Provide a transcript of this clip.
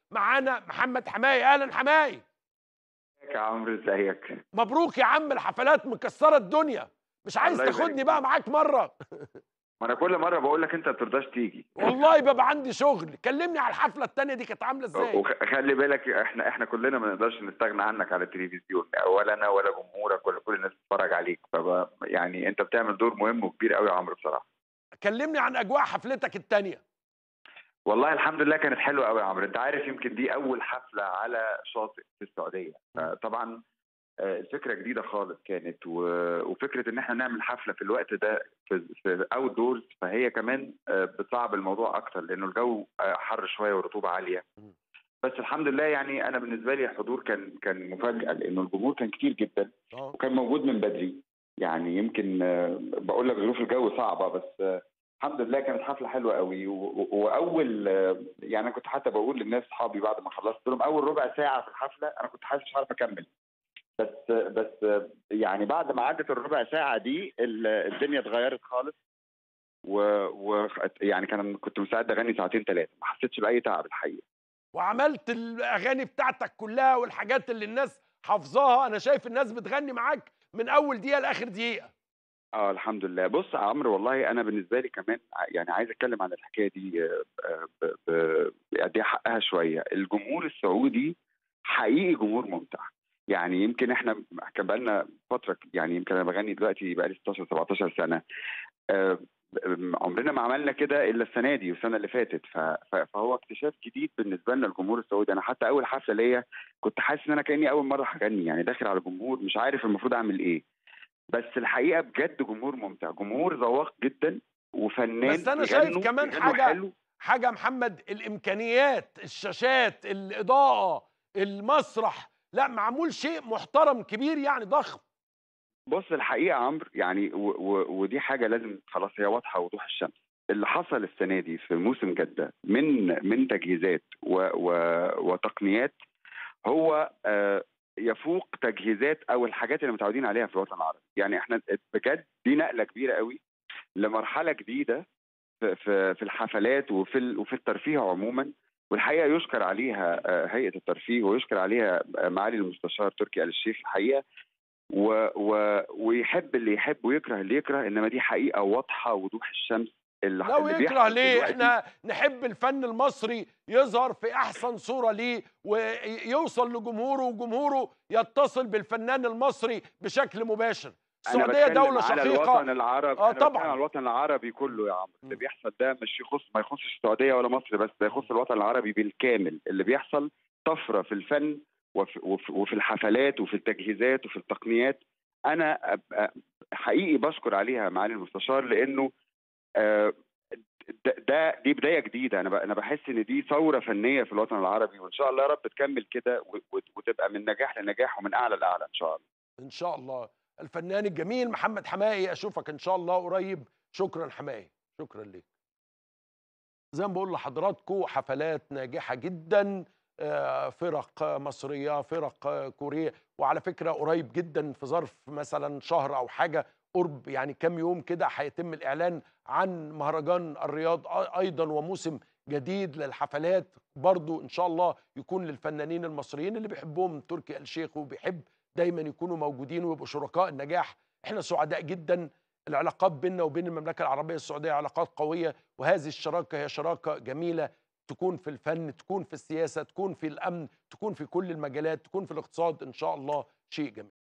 معانا محمد حماي اهلا حماي ازيك يا عمرو ازيك مبروك يا عم الحفلات مكسره الدنيا مش عايز الله يبارك تاخدني بقى معاك مره ما انا كل مره بقول لك انت ما بترضاش تيجي والله ببقى عندي شغل كلمني على الحفله التانية دي كانت عامله ازاي وخلي بالك احنا احنا كلنا ما نقدرش نستغنى عنك على التلفزيون ولا انا ولا جمهورك ولا كل الناس بتتفرج عليك فب يعني انت بتعمل دور مهم وكبير قوي يا عمرو بصراحه كلمني عن اجواء حفلتك التانية والله الحمد لله كانت حلوه قوي يا عمرو انت عارف يمكن دي اول حفله على شاطئ في السعوديه طبعا الفكره جديده خالص كانت و- وفكره ان احنا نعمل حفله في الوقت ده في في اوت دورز فهي كمان بتصعب الموضوع اكتر لانه الجو حر شويه والرطوبه عاليه بس الحمد لله يعني انا بالنسبه لي الحضور كان كان مفاجاه لانه الجمهور كان كتير جدا اه وكان موجود من بدري يعني يمكن آه، بقول لك ظروف الجو صعبه بس آه، الحمد لله كانت حفله حلوه قوي و- و- واول آه، يعني انا كنت حتى بقول للناس اصحابي بعد ما خلصت قلت لهم اول ربع ساعه في الحفله انا كنت حاسس مش عارف اكمل بس بس آه، يعني بعد ما عدت الربع ساعه دي ال- الدنيا اتغيرت خالص و, و يعني كان كنت مستعد اغني ساعتين ثلاثه ما حسيتش باي تعب الحقيقه وعملت الاغاني بتاعتك كلها والحاجات اللي الناس حافظاها انا شايف الناس بتغني معاك من اول دقيقه لاخر دقيقه اه الحمد لله بص يا عمرو والله انا بالنسبه لي كمان ع- يعني عايز اتكلم عن الحكايه دي آه، آه، ب- ب- اديها حقها شويه الجمهور السعودي حقيقي جمهور ممتع يعني يمكن احنا كان بقالنا فتره يعني يمكن انا بغني دلوقتي بقالي 16 17 سنه آه، ب- عمرنا ما عملنا كده الا السنه دي والسنه اللي فاتت ف- ف- فهو اكتشاف جديد بالنسبه لنا الجمهور السعودي انا حتى اول حفله ليا كنت حاسس ان انا كاني اول مره هغني يعني داخل على جمهور مش عارف المفروض اعمل ايه بس الحقيقه بجد جمهور ممتع جمهور ذواق جدا وفنان بس أنا شايف يغنوا- كمان يغنوا حاجة حلو حاجه يا محمد الامكانيات الشاشات الاضاءه المسرح لا معمول شيء محترم كبير يعني ضخم بص الحقيقه يا عمرو يعني و و ودي حاجه لازم خلاص هي واضحه وضوح الشمس اللي حصل السنه دي في موسم جده من من تجهيزات و و وتقنيات هو آه يفوق تجهيزات او الحاجات اللي متعودين عليها في الوطن العربي يعني احنا بجد دي نقله كبيره قوي لمرحله جديده في في, في الحفلات وفي ال- وفي الترفيه عموما والحقيقه يشكر عليها آه، هيئه الترفيه ويشكر عليها آه، معالي المستشار تركي آل الشيخ الحقيقه و و ويحب اللي يحب ويكره اللي يكره انما دي حقيقه واضحه وضوح الشمس اللي لو اللي يكره بيحصل ليه دلوقتي. احنا نحب الفن المصري يظهر في احسن صوره ليه ويوصل لجمهوره وجمهوره يتصل بالفنان المصري بشكل مباشر أنا السعوديه بتكلم دوله على شقيقه الوطن العربي آه أنا بتكلم طبعاً. على الوطن العربي كله يا عمرو اللي م. بيحصل ده مش يخص ما يخصش السعوديه ولا مصر بس ده يخص الوطن العربي بالكامل اللي بيحصل طفره في الفن وفي, وفي, وفي الحفلات وفي التجهيزات وفي التقنيات انا أبقى حقيقي بشكر عليها معالي المستشار لانه آه، ده- ده دي بدايه جديده انا ب- انا بحس ان دي ثوره فنيه في الوطن العربي وان شاء الله يا رب تكمل كده و- و- وتبقى من نجاح لنجاح ومن اعلى لاعلى ان شاء الله ان شاء الله الفنان الجميل محمد حمائي اشوفك ان شاء الله قريب شكرا حمائي شكرا ليك زي ما بقول لحضراتكم حفلات ناجحه جدا آه، فرق مصريه فرق آه، كوريه وعلى فكره قريب جدا في ظرف مثلا شهر او حاجه قرب يعني كام يوم كده هيتم الاعلان عن مهرجان الرياض أ- ايضا وموسم جديد للحفلات برضو ان شاء الله يكون للفنانين المصريين اللي بيحبهم تركي آل الشيخ وبيحب دايما يكونوا موجودين ويبقوا شركاء النجاح احنا سعداء جدا العلاقات بيننا وبين المملكه العربيه السعوديه علاقات قويه وهذه الشراكه هي شراكه جميله تكون في الفن تكون في السياسه تكون في الامن تكون في كل المجالات تكون في الاقتصاد ان شاء الله شيء جميل